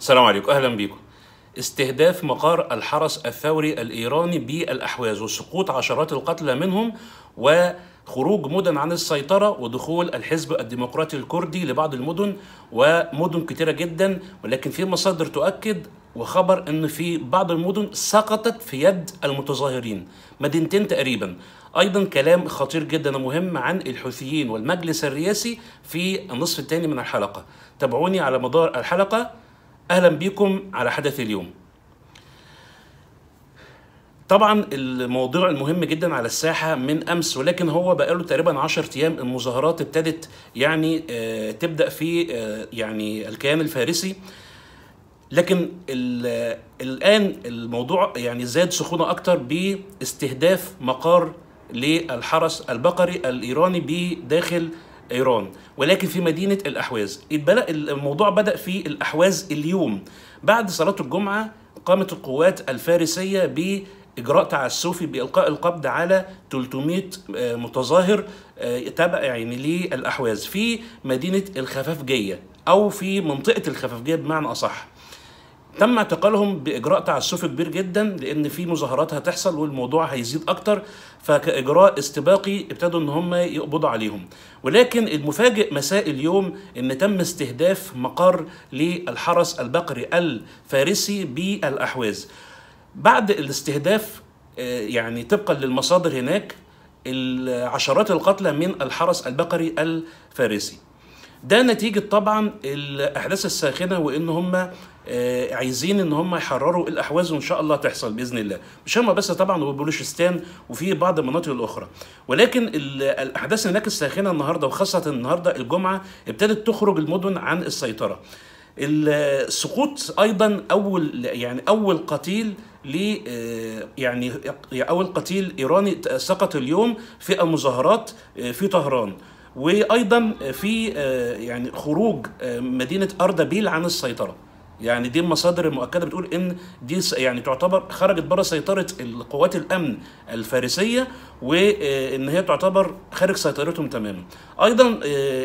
السلام عليكم اهلا بيكم استهداف مقر الحرس الثوري الايراني بالاحواز وسقوط عشرات القتلى منهم وخروج مدن عن السيطره ودخول الحزب الديمقراطي الكردي لبعض المدن ومدن كتيره جدا ولكن في مصادر تؤكد وخبر ان في بعض المدن سقطت في يد المتظاهرين مدينتين تقريبا ايضا كلام خطير جدا ومهم عن الحوثيين والمجلس الرئاسي في النصف الثاني من الحلقه تابعوني على مدار الحلقه اهلا بكم على حدث اليوم طبعا الموضوع المهم جدا على الساحه من امس ولكن هو بقاله تقريبا 10 ايام المظاهرات ابتدت يعني آه تبدا في آه يعني الكيان الفارسي لكن الان الموضوع يعني زاد سخونه اكتر باستهداف مقر للحرس البقري الايراني بداخل ايران ولكن في مدينه الاحواز الموضوع بدا في الاحواز اليوم بعد صلاه الجمعه قامت القوات الفارسيه باجراء تعسفي بالقاء القبض على 300 متظاهر تابع يعني للاحواز في مدينه الخفافجيه او في منطقه الخفافجيه بمعنى اصح تم اعتقالهم باجراء تعسفي كبير جدا لان في مظاهرات هتحصل والموضوع هيزيد اكتر فكاجراء استباقي ابتدوا ان هم يقبضوا عليهم ولكن المفاجئ مساء اليوم ان تم استهداف مقر للحرس البقري الفارسي بالاحواز بعد الاستهداف يعني طبقا للمصادر هناك عشرات القتلى من الحرس البقري الفارسي ده نتيجة طبعا الأحداث الساخنة وإن هم عايزين ان هم يحرروا الاحواز وان شاء الله تحصل باذن الله مش هم بس طبعا وبلوشستان وفي بعض المناطق الاخرى ولكن الاحداث هناك الساخنه النهارده وخاصه النهارده الجمعه ابتدت تخرج المدن عن السيطره السقوط ايضا اول يعني اول قتيل ل يعني اول قتيل ايراني سقط اليوم في المظاهرات في طهران وايضا في يعني خروج مدينه اردبيل عن السيطره يعني دي المصادر المؤكده بتقول ان دي يعني تعتبر خرجت بره سيطره القوات الامن الفارسيه وان هي تعتبر خارج سيطرتهم تماما. ايضا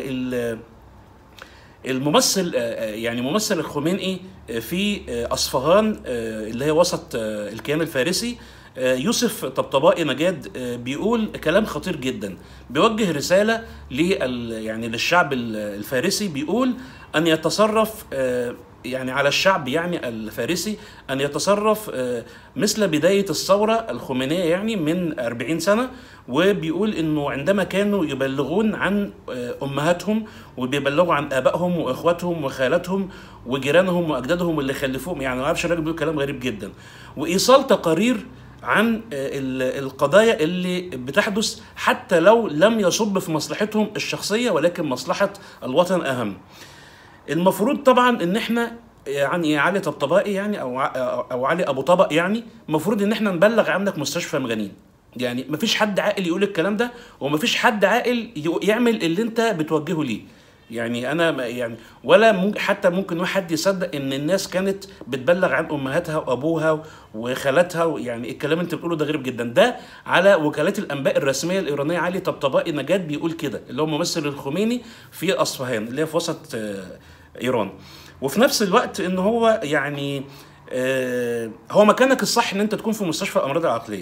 الممثل يعني ممثل الخميني في اصفهان اللي هي وسط الكيان الفارسي يوسف طبطبائي نجاد بيقول كلام خطير جدا بيوجه رساله لل يعني للشعب الفارسي بيقول ان يتصرف يعني على الشعب يعني الفارسي أن يتصرف مثل بداية الثورة الخمينية يعني من 40 سنة وبيقول أنه عندما كانوا يبلغون عن أمهاتهم وبيبلغوا عن آبائهم وإخواتهم وخالاتهم وجيرانهم وأجدادهم اللي خلفوهم يعني ما اعرفش الراجل بيقول كلام غريب جدا وإيصال تقارير عن القضايا اللي بتحدث حتى لو لم يصب في مصلحتهم الشخصية ولكن مصلحة الوطن أهم المفروض طبعا ان احنا يعني علي طبطبائي يعني او او علي ابو طبق يعني المفروض ان احنا نبلغ عنك مستشفى مجانين يعني مفيش حد عاقل يقول الكلام ده ومفيش حد عاقل يعمل اللي انت بتوجهه ليه يعني انا يعني ولا ممكن حتى ممكن واحد يصدق ان الناس كانت بتبلغ عن امهاتها وابوها وخالاتها يعني الكلام انت بتقوله ده غريب جدا ده على وكالات الانباء الرسميه الايرانيه علي طبطبائي نجاد بيقول كده اللي هو ممثل الخميني في اصفهان اللي هي في وسط ايران وفي نفس الوقت ان هو يعني آه هو مكانك الصح ان انت تكون في مستشفى الامراض العقليه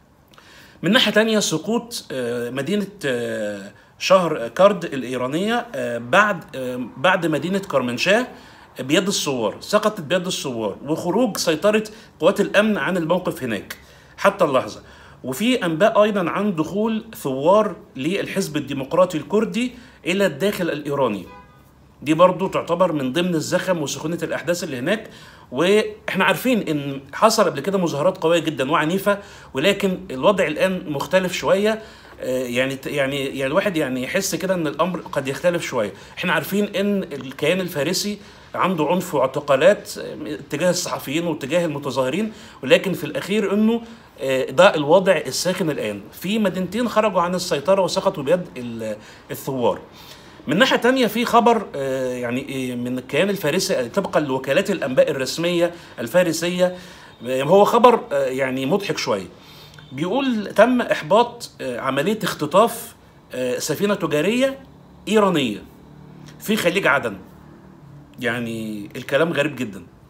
من ناحيه تانية سقوط آه مدينه آه شهر كارد الايرانيه بعد بعد مدينه كرمنشاه بيد الثوار سقطت بيد الثوار وخروج سيطره قوات الامن عن الموقف هناك حتى اللحظه وفي انباء ايضا عن دخول ثوار للحزب الديمقراطي الكردي الى الداخل الايراني دي برضو تعتبر من ضمن الزخم وسخونة الأحداث اللي هناك وإحنا عارفين إن حصل قبل كده مظاهرات قوية جدا وعنيفة ولكن الوضع الآن مختلف شوية يعني يعني يعني الواحد يعني يحس كده ان الامر قد يختلف شويه، احنا عارفين ان الكيان الفارسي عنده عنف واعتقالات تجاه الصحفيين وتجاه المتظاهرين ولكن في الاخير انه ده الوضع الساخن الان، في مدينتين خرجوا عن السيطره وسقطوا بيد الثوار. من ناحيه تانية في خبر يعني من الكيان الفارسي طبقا لوكالات الانباء الرسميه الفارسيه هو خبر يعني مضحك شويه بيقول تم احباط عمليه اختطاف سفينه تجاريه ايرانيه في خليج عدن يعني الكلام غريب جدا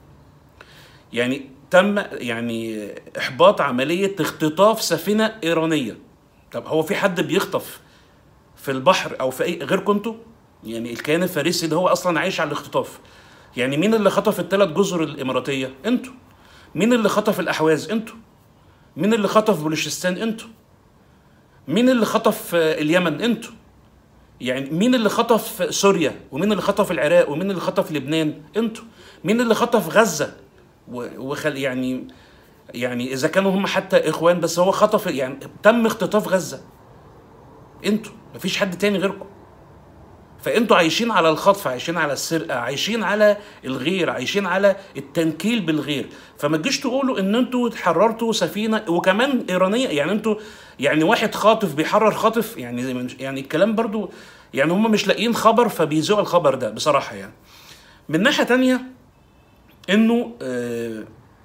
يعني تم يعني احباط عمليه اختطاف سفينه ايرانيه طب هو في حد بيخطف في البحر او في اي غيركم انتوا يعني الكيان الفارسي ده هو اصلا عايش على الاختطاف يعني مين اللي خطف الثلاث جزر الاماراتيه انتوا مين اللي خطف الاحواز انتوا مين اللي خطف بلوشستان انتوا مين اللي خطف آه، اليمن انتوا يعني مين اللي خطف سوريا ومين اللي خطف العراق ومين اللي خطف لبنان انتوا مين اللي خطف غزه و- وخل يعني يعني اذا كانوا هم حتى اخوان بس هو خطف يعني تم اختطاف غزه انتوا مفيش حد تاني غيركم فانتوا عايشين على الخطف عايشين على السرقه عايشين على الغير عايشين على التنكيل بالغير فما تجيش تقولوا ان انتوا حررتوا سفينه وكمان ايرانيه يعني انتوا يعني واحد خاطف بيحرر خاطف يعني زي ما- يعني الكلام برضو يعني هم مش لاقيين خبر فبيذيعوا الخبر ده بصراحه يعني من ناحيه تانية انه آه،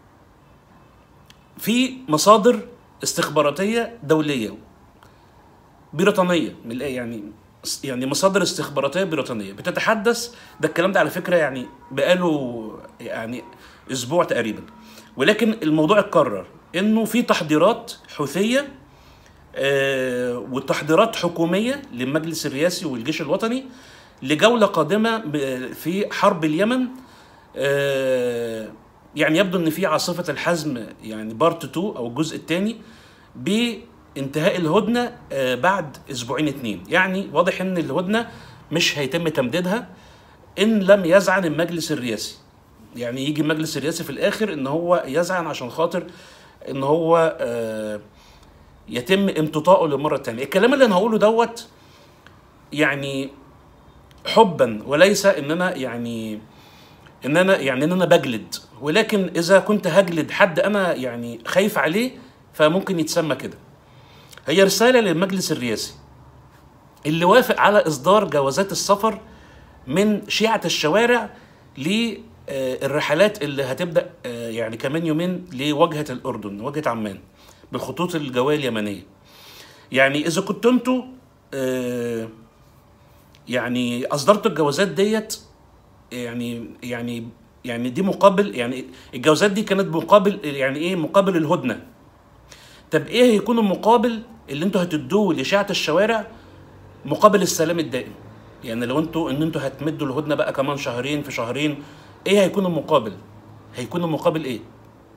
في مصادر استخباراتيه دوليه بريطانيه من الآ- يعني يعني مصادر استخباراتيه بريطانيه بتتحدث ده الكلام ده على فكره يعني بقاله يعني اسبوع تقريبا ولكن الموضوع اتكرر انه في تحضيرات حوثيه آه، والتحضيرات حكوميه للمجلس الرئاسي والجيش الوطني لجوله قادمه ب- في حرب اليمن آه، يعني يبدو ان في عاصفه الحزم يعني بارت 2 او الجزء الثاني بانتهاء الهدنه آه، بعد اسبوعين اتنين يعني واضح ان الهدنه مش هيتم تمديدها ان لم يزعن المجلس الرئاسي يعني يجي المجلس الرئاسي في الاخر ان هو يزعن عشان خاطر ان هو آه، يتم امتطائه للمره الثانيه الكلام اللي انا هقوله دوت يعني حبا وليس ان انا يعني ان انا يعني ان انا بجلد ولكن اذا كنت هجلد حد انا يعني خايف عليه فممكن يتسمى كده هي رساله للمجلس الرئاسي اللي وافق على اصدار جوازات السفر من شيعه الشوارع للرحلات اللي هتبدا آه، يعني كمان يومين لواجهه الاردن واجهه عمان بالخطوط الجويه اليمنيه يعني اذا كنتوا انتوا آه، يعني اصدرتوا الجوازات ديت يعني يعني يعني دي مقابل يعني الجوازات دي كانت مقابل يعني ايه مقابل الهدنه طب ايه هيكون المقابل اللي انتوا هتدوه لشيعة الشوارع مقابل السلام الدائم يعني لو انتوا ان انتوا هتمدوا الهدنه بقى كمان شهرين في شهرين ايه هيكون المقابل هيكون المقابل ايه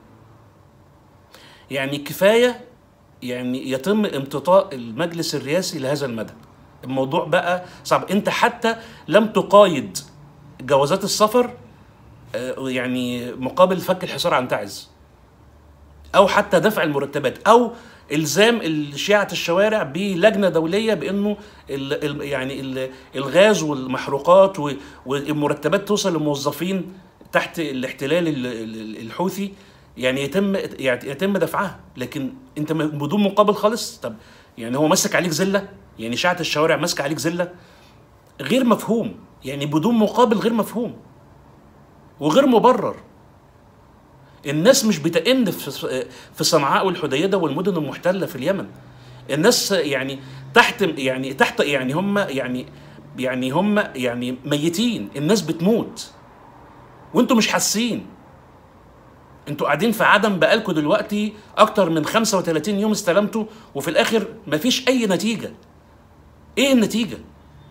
يعني كفايه يعني يتم امتطاء المجلس الرئاسي لهذا المدى الموضوع بقى صعب انت حتى لم تقايد جوازات السفر آه، يعني مقابل فك الحصار عن تعز او حتى دفع المرتبات او الزام شيعة الشوارع بلجنه دوليه بانه ال ال يعني ال الغاز والمحروقات و- والمرتبات توصل للموظفين تحت الاحتلال ال- ال- الحوثي يعني يتم يعني يتم دفعها لكن انت م- بدون مقابل خالص طب يعني هو ماسك عليك زله يعني شيعة الشوارع ماسكه عليك زله غير مفهوم يعني بدون مقابل غير مفهوم وغير مبرر الناس مش بتئن في في صنعاء والحديده والمدن المحتله في اليمن الناس يعني تحت يعني تحت يعني هم يعني يعني هم يعني ميتين الناس بتموت وانتوا مش حاسين انتوا قاعدين في عدم بقالكوا دلوقتي اكتر من 35 يوم استلمتوا وفي الاخر مفيش اي نتيجه ايه النتيجه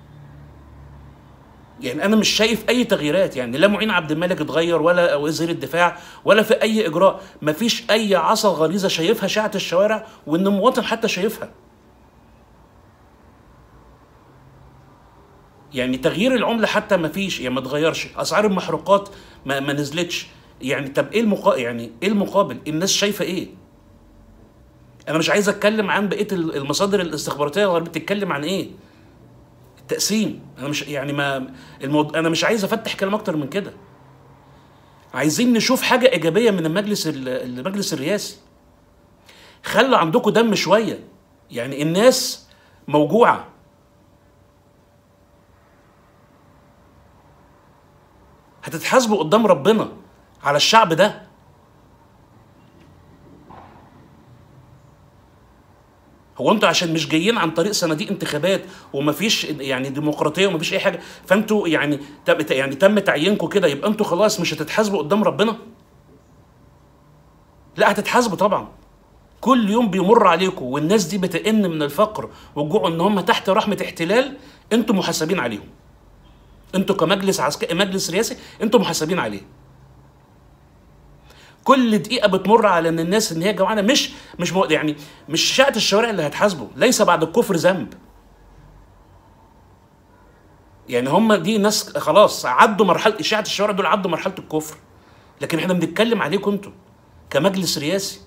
يعني انا مش شايف اي تغييرات يعني لا معين عبد الملك اتغير ولا وزير الدفاع ولا في اي اجراء مفيش اي عصا غليظه شايفها شاعه الشوارع وان المواطن حتى شايفها يعني تغيير العمله حتى ما فيش يعني ما اتغيرش اسعار المحروقات ما, ما نزلتش يعني طب ايه المقا... يعني ايه المقابل الناس شايفه ايه انا مش عايز اتكلم عن بقيه المصادر الاستخباراتيه الغربيه بتتكلم عن ايه التقسيم انا مش يعني ما الموضوع انا مش عايز افتح كلام اكتر من كده عايزين نشوف حاجه ايجابيه من المجلس ال- المجلس الرئاسي خلوا عندكم دم شويه يعني الناس موجوعه هتتحاسبوا قدام ربنا على الشعب ده هو انتوا عشان مش جايين عن طريق صناديق انتخابات ومفيش يعني ديمقراطيه ومفيش اي حاجه فانتوا يعني تم يعني تم تعيينكم كده يبقى انتوا خلاص مش هتتحاسبوا قدام ربنا لا هتتحاسبوا طبعا كل يوم بيمر عليكم والناس دي بتئن من الفقر والجوع ان هم تحت رحمه احتلال انتوا محاسبين عليهم انتوا كمجلس عسكري مجلس رئاسي انتوا محاسبين عليه كل دقيقة بتمر على ان الناس ان هي جوعانة مش مش مو يعني مش شقة الشوارع اللي هتحاسبه، ليس بعد الكفر ذنب. يعني هم دي ناس خلاص عدوا مرحلة إشاعة الشوارع دول عدوا مرحلة الكفر. لكن احنا بنتكلم عليكم انتوا كمجلس رئاسي.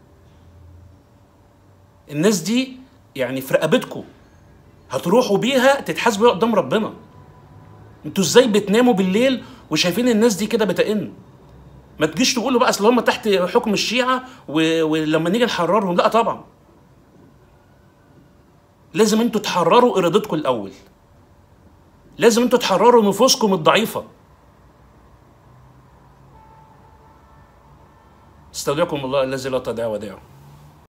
الناس دي يعني في رقبتكم هتروحوا بيها تتحاسبوا قدام ربنا. انتوا ازاي بتناموا بالليل وشايفين الناس دي كده بتئن؟ ما تجيش تقولوا بقى اصل هم تحت حكم الشيعه و... ولما نيجي نحررهم لا طبعا لازم انتوا تحرروا ارادتكم الاول لازم انتوا تحرروا نفوسكم الضعيفه استودعكم الله الذي لا تضيع ودائعه